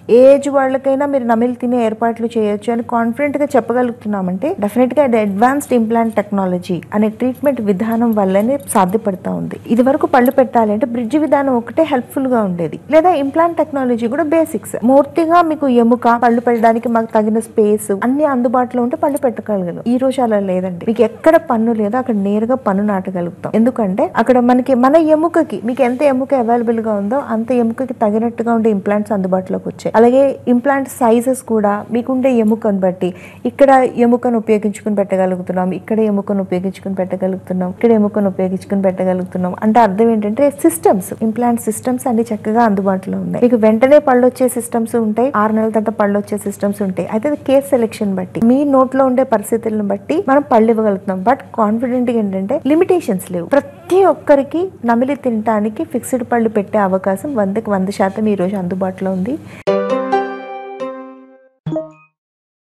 ఏ age వాళ్ళకైనా మీరు నమిలి తినే ఏర్పాట్లు చేయొచ్చు అని కాన్ఫిడెంట్ గా చెప్పగలుగుతున్నామంటే డెఫినెట్ గా అది అడ్వాన్స్డ్ ఇంప్లాంట్ టెక్నాలజీ అనే ట్రీట్మెంట్ విధానం వల్లనే సాధ్యపడతా ఉంది ఇది వరకు పళ్ళు పెట్టాలి అంటే బ్రిడ్జ్ విధానం ఒకటే హెల్ప్ఫుల్ గా ఉండేది లేదా ఇంప్లాంట్ టెక్నాలజీ కూడా బేసిక్స్ పూర్తిగా మీకు ఎముక పళ్ళు పెట్టడానికి మాకు తగిన స్పేస్ అన్ని అందుబాటులో ఉంటే పళ్ళు పెట్టగలగదు ఈ రోజు అలా లేదండి మీకు ఎక్కడ పన్ను లేదో అక్కడ నేరుగా పన్ను నాటగలుగుతాం ఎందుకంటే అక్కడ మనకి మన ఎముకకి మీకు ఎంత ఎముక అవైలబుల్ గా ఉందో అంత ఎముకకి తగినట్టుగా ఉండే ఇంప్లాంట్స్ అందుబాటులోకి వచ్చాయి అలాగే ఇంప్లాంట్ సైజెస్ కూడా మీకుండే ఎముకను బట్టి ఇక్కడ ఎముకను ఉపయోగించుకుని పెట్టగలుగుతున్నాం ఇక్కడ ఎముకను ఉపయోగించుకుని పెట్టగలుగుతున్నాం ఇక్కడ ఎముకను ఉపయోగించుకుని పెట్టగలుగుతున్నాం అంటే అర్థం ఏంటంటే సిస్టమ్స్ ఇంప్లాంట్ సిస్టమ్స్ అన్ని చక్కగా అందుబాటులో ఉన్నాయి మీకు వెంటనే పళ్ళు వచ్చే సిస్టమ్స్ ఉంటాయి ఆరు నెలల తర్వాత పళ్ళు వచ్చే సిస్టమ్స్ ఉంటాయి అయితే అది కేస్ సెలెక్షన్ బట్టి మీ నోట్లో ఉండే పరిస్థితులను బట్టి మనం పళ్ళు ఇవ్వగలుగుతున్నాం బట్ కాన్ఫిడెంట్ గా ఏంటంటే లిమిటేషన్స్ లేవు ప్రతి ఒక్కరికి నమిలి తినడానికి ఫిక్స్డ్ పళ్ళు పెట్టే అవకాశం వందకి వంద శాతం ఈ రోజు అందుబాటులో ఉంది